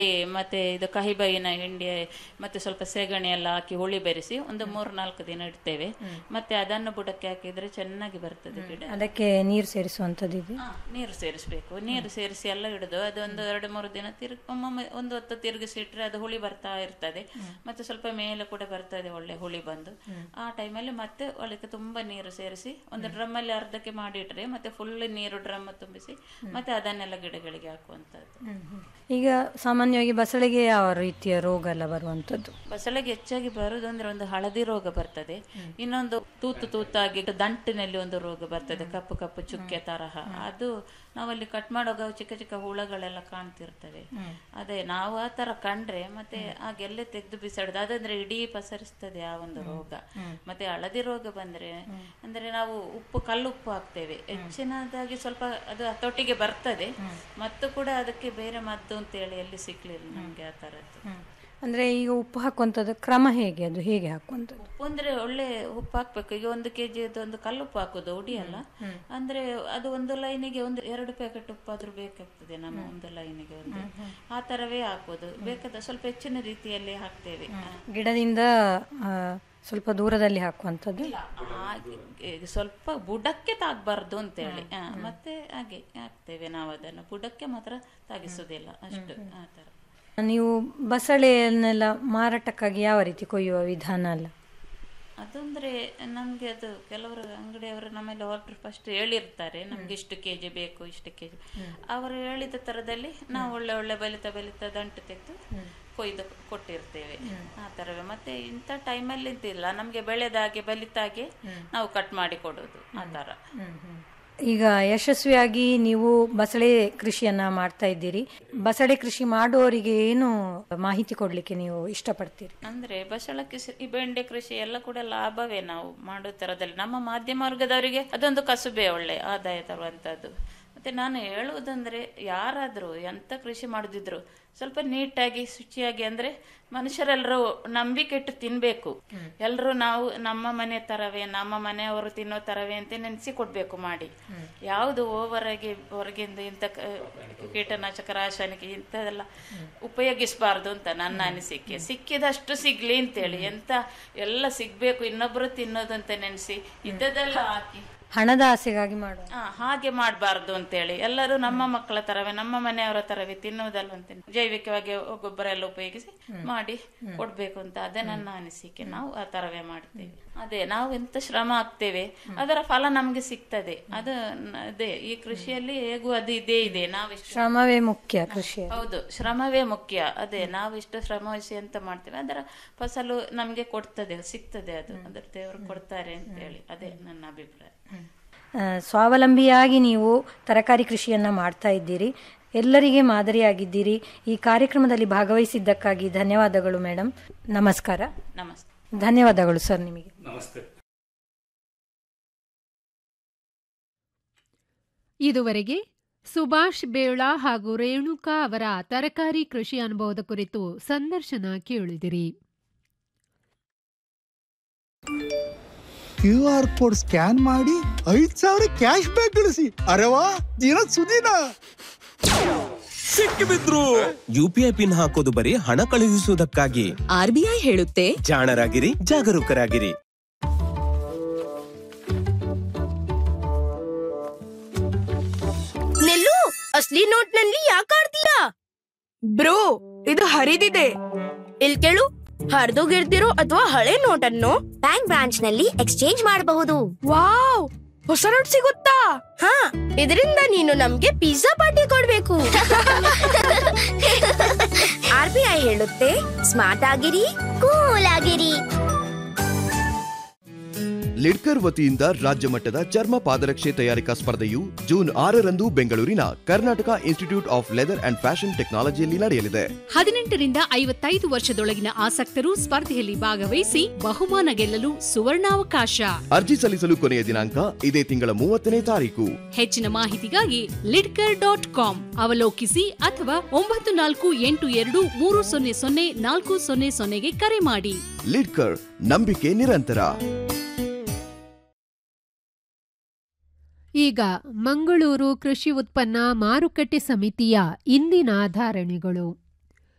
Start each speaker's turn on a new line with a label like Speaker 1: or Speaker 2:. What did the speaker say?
Speaker 1: ಮತ್ತೆ ಇದು ಕಹಿಬೈನ ಹಿಂಡಿ ಮತ್ತೆ ಸ್ವಲ್ಪ ಸೆಗಣಿ ಎಲ್ಲ ಹಾಕಿ ಹುಳಿ ಬೆರೆಸಿ ಒಂದು ಮೂರು ನಾಲ್ಕು ದಿನ ಇಡ್ತೇವೆ ಮತ್ತೆ ಅದನ್ನು ಬುಡಕ್ಕೆ ಹಾಕಿದ್ರೆ ಚೆನ್ನಾಗಿ ಬರ್ತದೆ ಗಿಡ
Speaker 2: ಅದಕ್ಕೆ ನೀರು ಸೇರಿಸುವಂಥದ್ದು ಇದೆ
Speaker 1: ಹಾ, ನೀರು ಸೇರಿಸಬೇಕು ನೀರು ಸೇರಿಸಿ ಎಲ್ಲ ಹಿಡಿದು ಅದೊಂದು ಎರಡು ಮೂರು ದಿನ ತಿರುಗಿ ಒಮ್ಮೊಮ್ಮೆ ಒಂದು ಹೊತ್ತು ತಿರುಗಿಸಿ ಇಟ್ರೆ ಅದು ಹುಳಿ ಬರ್ತಾ ಇರ್ತದೆ ಮತ್ತೆ ಸ್ವಲ್ಪ ಮೇಲೆ ಕೂಡ ಬರ್ತದೆ ಒಳ್ಳೆ ಹುಳಿ ಬಂದು ಆ ಟೈಮಲ್ಲಿ ಮತ್ತೆ ಒಳಗೆ ತುಂಬಾ ನೀರು ಸೇರಿಸಿ ಒಂದು ಡ್ರಮ್ಮಲ್ಲಿ ಅರ್ಧಕ್ಕೆ ಮಾಡಿಟ್ರೆ ಮತ್ತೆ ಫುಲ್ ನೀರು ಡ್ರಮ್ ತುಂಬಿಸಿ ಮತ್ತೆ ಅದನ್ನೆಲ್ಲ ಗಿಡಗಳಿಗೆ ಹಾಕುವಂಥದ್ದು
Speaker 2: ಈಗ ಸಾಮಾನ್ಯವಾಗಿ ಬಸಳೆಗೆ ಯಾವ ರೀತಿಯ ರೋಗ ಎಲ್ಲ ಬರುವಂಥದ್ದು
Speaker 1: ಬಸಳೆಗೆ ಹೆಚ್ಚಾಗಿ ಬರುದು ಅಂದ್ರೆ ಒಂದು ಹಳದಿ ರೋಗ ಬರ್ತದೆ ಇನ್ನೊಂದು ತೂತು ತೂತಾಗಿ ದಂಟಿನಲ್ಲಿ ಒಂದು ರೋಗ ಬರ್ತದೆ ಕಪ್ಪು ಕಪ್ಪು ಚುಕ್ಕೆ ತರಹ ಅದು ನಾವಲ್ಲಿ ಕಟ್ ಮಾಡುವಾಗ ಚಿಕ್ಕ ಚಿಕ್ಕ ಹುಳಗಳೆಲ್ಲ ಕಾಣ್ತಿರ್ತವೆ ಅದೇ ನಾವು ಆ ತರ ಕಂಡ್ರೆ ಮತ್ತೆ ಆ ಗೆಲ್ಲೆ ತೆಗೆದು ಬಿಸಾಡುದು ಅದಂದ್ರೆ ಇಡೀ ಪಸರಿಸ್ತದೆ ಆ ಒಂದು ರೋಗ ಮತ್ತೆ ಹಳದಿ ರೋಗ ಬಂದ್ರೆ ಅಂದ್ರೆ ನಾವು ಉಪ್ಪು ಕಲ್ಲುಪ್ಪು ಹಾಕ್ತೇವೆ ಹೆಚ್ಚಿನದಾಗಿ ಸ್ವಲ್ಪ ಅದು ಹತೋಟಿಗೆ ಬರ್ತದೆ ಮತ್ತು ಕೂಡ ಅದಕ್ಕೆ ಬೇರೆ ಮದ್ದು ಅಂತೇಳಿ ಎಲ್ಲಿ ಸಿಕ್ಲಿಲ್ಲ ನಮ್ಗೆ ಆ ತರದ್ದು
Speaker 2: ಅಂದ್ರೆ ಈಗ ಉಪ್ಪು ಹಾಕುವಂಥದ್ದು ಕ್ರಮ ಹೇಗೆ ಅದು ಹೇಗೆ ಹಾಕುವಂಥದ್ದು
Speaker 1: ಉಪ್ಪು ಅಂದ್ರೆ ಒಳ್ಳೆ ಉಪ್ಪು ಹಾಕ್ಬೇಕು ಈಗ ಒಂದು ಕೆಜಿ ಒಂದು ಕಲ್ಲುಪ್ಪು ಹಾಕೋದು ಉಡಿಯಲ್ಲ ಅಂದ್ರೆ ಅದು ಒಂದು ಲೈನಿಗೆ ಒಂದು ಎರಡು ಪ್ಯಾಕೆಟ್ ಉಪ್ಪಾದ್ರೂ ಬೇಕಾಗ್ತದೆ ನಮ್ಮ ಒಂದು ಲೈನಿಗೆ ಒಂದು ಆ ತರವೇ ಹಾಕೋದು ಬೇಕಾದ ಸ್ವಲ್ಪ ಹೆಚ್ಚಿನ ರೀತಿಯಲ್ಲಿ ಹಾಕ್ತೇವೆ
Speaker 2: ಗಿಡದಿಂದ ಆ, ಸ್ವಲ್ಪ ದೂರದಲ್ಲಿ ಹಾಕುವಂಥದ್ದು
Speaker 1: ಹಾಗೆ ಈಗ ಸ್ವಲ್ಪ ಬುಡಕ್ಕೆ ತಾಗಬಾರ್ದು ಅಂತೇಳಿ ಆ, ಮತ್ತೆ ಹಾಗೆ ಹಾಕ್ತೇವೆ ನಾವು ಅದನ್ನು ಬುಡಕ್ಕೆ ಮಾತ್ರ ತಾಗಿಸುದಿಲ್ಲ ಅಷ್ಟು ಆ ತರ
Speaker 2: ನೀವು ಬಸಳೆಯನ್ನೆಲ್ಲ ಮಾರಾಟಕ್ಕಾಗಿ ಯಾವ ರೀತಿ ಕೊಯ್ಯುವ ವಿಧಾನ ಅಲ್ಲ
Speaker 1: ಅದಂದ್ರೆ ನಮ್ಗೆ ಅದು ಕೆಲವರು ಅಂಗಡಿಯವರು ನಮ್ಮಲ್ಲಿ ಆರ್ಡರ್ ಫಸ್ಟ್ ಹೇಳಿರ್ತಾರೆ ನಮ್ಗೆ ಇಷ್ಟು ಕೆಜಿ ಬೇಕು ಇಷ್ಟು ಕೆಜಿ ಅವರು ಹೇಳಿದ ತರದಲ್ಲಿ ನಾವು ಒಳ್ಳೆ ಒಳ್ಳೆ ಬಲಿತ ಬಲಿತ ದಂಟು ತೆಗೆದು ಕೊಯ್ದು ಕೊಟ್ಟಿರ್ತೇವೆ ಆ ತರವೇ ಮತ್ತೆ ಇಂಥ ಟೈಮಲ್ಲಿ ಇದ್ದಿಲ್ಲ ನಮ್ಗೆ ಬೆಳೆದಾಗೆ ಬಲಿತಾಗೆ ನಾವು ಕಟ್ ಮಾಡಿ ಕೊಡೋದು ಆ ತರ
Speaker 2: ಈಗ ಯಶಸ್ವಿಯಾಗಿ ನೀವು ಬಸಳೆ ಕೃಷಿಯನ್ನ ಮಾಡ್ತಾ ಇದ್ದೀರಿ ಬಸಳೆ ಕೃಷಿ ಮಾಡುವವರಿಗೆ ಏನು ಮಾಹಿತಿ ಕೊಡ್ಲಿಕ್ಕೆ ನೀವು ಇಷ್ಟಪಡ್ತೀರಿ
Speaker 1: ಅಂದ್ರೆ ಬಸಳ ಕೃಷಿ ಈ ಬೆಂಡೆ ಕೃಷಿ ಎಲ್ಲ ಕೂಡ ಲಾಭವೇ ನಾವು ಮಾಡೋ ತರದಲ್ಲಿ ನಮ್ಮ ಮಾಧ್ಯಮ ವರ್ಗದವರಿಗೆ ಅದೊಂದು ಕಸುಬೆ ಒಳ್ಳೆ ಆದಾಯ ತರುವಂತದ್ದು ಮತ್ತೆ ನಾನು ಹೇಳುವುದಂದ್ರೆ ಯಾರಾದ್ರೂ ಎಂತ ಕೃಷಿ ಮಾಡುದಿದ್ರು ಸ್ವಲ್ಪ ನೀಟಾಗಿ ಶುಚಿಯಾಗಿ ಅಂದ್ರೆ ಮನುಷ್ಯರೆಲ್ಲರೂ ನಂಬಿಕೆ ಇಟ್ಟು ತಿನ್ಬೇಕು ಎಲ್ಲರೂ ನಾವು ನಮ್ಮ ಮನೆ ತರವೇ ನಮ್ಮ ಮನೆಯವರು ತಿನ್ನೋ ತರವೇ ಅಂತ ನೆನೆಸಿ ಕೊಡ್ಬೇಕು ಮಾಡಿ ಯಾವುದು ಓವರ್ ಆಗಿ ಹೊರಗಿಂದ ಇಂಥ ಕ- ಕೀಟನಾಶಕ ರಾಸಾಯನಿಕ ಇಂಥದೆಲ್ಲ ಉಪಯೋಗಿಸಬಾರ್ದು ಅಂತ ನನ್ನ ಅನಿಸಿಕೆ ಸಿಕ್ಕಿದಷ್ಟು ಸಿಗ್ಲಿ ಅಂತೇಳಿ ಎಂತ ಎಲ್ಲ ಸಿಗ್ಬೇಕು ಇನ್ನೊಬ್ರು ತಿನ್ನೋದು ಅಂತ ನೆನೆಸಿ ಇದ್ದದೆಲ್ಲ ಹಾಕಿ
Speaker 2: ಹಣದ ಆಸೆಗಾಗಿ ಮಾಡುವ
Speaker 1: ಆ, ಹಾಗೆ ಮಾಡಬಾರ್ದು ಅಂತೇಳಿ ಎಲ್ಲರೂ ನಮ್ಮ ಮಕ್ಕಳ ತರವೇ ನಮ್ಮ ಮನೆಯವರ ತರವೇ ತಿನ್ನುವುದಲ್ಲ ಅಂತ ಜೈವಿಕವಾಗಿ ಗೊಬ್ಬರ ಎಲ್ಲ ಉಪಯೋಗಿಸಿ ಮಾಡಿ ಕೊಡ್ಬೇಕು ಅಂತ ಅದೇ ನನ್ನ ಅನಿಸಿಕೆ ನಾವು ಆ ತರವೇ ಮಾಡ್ತೇವೆ ಅದೇ ನಾವು ಎಂತ ಶ್ರಮ ಹಾಕ್ತೇವೆ ಅದರ ಫಲ ನಮ್ಗೆ ಸಿಗ್ತದೆ ಅದು ನ- ಅದೇ ಈ ಕೃಷಿಯಲ್ಲಿ ಹೇಗೂ ಅದು ಇದೇ ಇದೆ ನಾವಿಷ್ಟು
Speaker 2: ಶ್ರಮವೇ ಮುಖ್ಯ ಕೃಷಿ
Speaker 1: ಹೌದು ಶ್ರಮವೇ ಮುಖ್ಯ ಅದೇ ನಾವು ಇಷ್ಟು ಶ್ರಮ ವಹಿಸಿ ಅಂತ ಮಾಡ್ತೇವೆ ಅದರ ಫಸಲು ನಮ್ಗೆ ಕೊಡ್ತದೆ ಸಿಗ್ತದೆ ಅದು ಅದರ ದೇವರು ಕೊಡ್ತಾರೆ ಅಂತ ಹೇಳಿ ಅದೇ ನನ್ನ ಅಭಿಪ್ರಾಯ
Speaker 2: ಆ, ಸ್ವಾವಲಂಬಿಯಾಗಿ ನೀವು ತರಕಾರಿ ಕೃಷಿಯನ್ನ ಮಾಡ್ತಾ ಇದ್ದೀರಿ ಎಲ್ಲರಿಗೆ ಮಾದರಿಯಾಗಿದ್ದೀರಿ ಈ ಕಾರ್ಯಕ್ರಮದಲ್ಲಿ ಭಾಗವಹಿಸಿದ್ದಕ್ಕಾಗಿ ಧನ್ಯವಾದಗಳು ಮೇಡಮ್ ನಮಸ್ಕಾರ
Speaker 1: ನಮಸ್ತೆ
Speaker 2: ಧನ್ಯವಾದಗಳು ಸರ್ ನಿಮಗೆ
Speaker 3: ನಮಸ್ತೆ
Speaker 4: ಇದುವರೆಗೆ ಸುಭಾಷ್ ಬೇಳ ಹಾಗೂ ರೇಣುಕಾ ಅವರ ತರಕಾರಿ ಕೃಷಿ ಅನುಭವದ ಕುರಿತು ಸಂದರ್ಶನ ಕೇಳಿದಿರಿ
Speaker 5: ಕ್ಯೂ ಆರ್ ಕೋಡ್ ಸ್ಕ್ಯಾನ್ ಮಾಡಿ ಐದ್ ಸಾವಿರ ಕ್ಯಾಶ್ ಬ್ಯಾಕ್ ಗಳಿಸಿ ಅರೆ ವಾ ದಿನ ಸುದಿನ
Speaker 6: ಸಿಕ್ಕಿಬಿದ್ರು ಯುಪಿಐ ಪಿನ್ ಹಾಕೋದು ಬರೀ ಹಣ ಕಳುಹಿಸುವುದಕ್ಕಾಗಿ
Speaker 7: ಆರ್ಬಿಐ ಹೇಳುತ್ತೆ
Speaker 6: ಜಾಣರಾಗಿರಿ ಜಾಗರೂಕರಾಗಿರಿ
Speaker 8: ನೆಲ್ಲು ಅಸ್ಲಿ ನೋಟ್ ನಲ್ಲಿ ಯಾಕೆ ಆಡ್ತೀಯಾ ಬ್ರೋ ಇದು ಹರಿದಿದೆ ಇಲ್ ಕೇಳು ಹರಿದೋಗಿರ್ದಿರೋ ಅಥವಾ ಹಳೆ ನೋಟ್ ಅನ್ನು
Speaker 9: ಬ್ಯಾಂಕ್ ಬ್ರಾಂಚ್ ನಲ್ಲಿ ಎಕ್ಸ್ಚೇಂಜ್ ಮಾಡಬಹುದು
Speaker 8: ವಾವ್ ಹೊಸ ನೋಟ್ ಸಿಗುತ್ತಾ ಹಾ ಇದರಿಂದ ನೀನು ನಮ್ಗೆ ಪಿಜ್ಜಾ ಪಾರ್ಟಿ ಕೊಡ್ಬೇಕು
Speaker 9: ಆರ್ ಬಿ ಐ ಹೇಳುತ್ತೆ ಸ್ಮಾರ್ಟ್ ಆಗಿರಿ ಕೂಲ್ ಆಗಿರಿ
Speaker 10: ಲಿಡ್ಕರ್ ವತಿಯಿಂದ ರಾಜ್ಯ ಮಟ್ಟದ ಚರ್ಮ ಪಾದರಕ್ಷೆ ತಯಾರಿಕಾ ಸ್ಪರ್ಧೆಯು ಜೂನ್ ಆರರಂದು ಬೆಂಗಳೂರಿನ Karnataka institute of leather and fashion ಟೆಕ್ನಾಲಜಿಯಲ್ಲಿ ನಡೆಯಲಿದೆ
Speaker 11: ಹದಿನೆಂಟರಿಂದ ಐವತ್ತೈದು ವರ್ಷದೊಳಗಿನ ಆಸಕ್ತರು ಸ್ಪರ್ಧೆಯಲ್ಲಿ ಭಾಗವಹಿಸಿ ಬಹುಮಾನ ಗೆಲ್ಲಲು ಸುವರ್ಣಾವಕಾಶ
Speaker 10: ಅರ್ಜಿ ಸಲ್ಲಿಸಲು ಕೊನೆಯ ದಿನಾಂಕ ಇದೇ ತಿಂಗಳ ಮೂವತ್ತನೇ ತಾರೀಕು
Speaker 11: ಹೆಚ್ಚಿನ ಮಾಹಿತಿಗಾಗಿ ಲಿಡ್ಕರ್ ಡಾಟ್ ಕಾಮ್ ಅವಲೋಕಿಸಿ ಅಥವಾ ಒಂಬತ್ತು ನಾಲ್ಕು ಎಂಟು ಎರಡು ಮೂರು ಸೊನ್ನೆ ಸೊನ್ನೆ ನಾಲ್ಕು ಸೊನ್ನೆ ಸೊನ್ನೆಗೆ ಕರೆ ಮಾಡಿ
Speaker 10: ಲಿಡ್ಕರ್ ನಂಬಿಕೆ ನಿರಂತರ
Speaker 4: ಈಗ ಮಂಗಳೂರು ಕೃಷಿ ಉತ್ಪನ್ನ ಮಾರುಕಟ್ಟೆ ಸಮಿತಿಯ ಇಂದಿನ ಧಾರಣೆಗಳು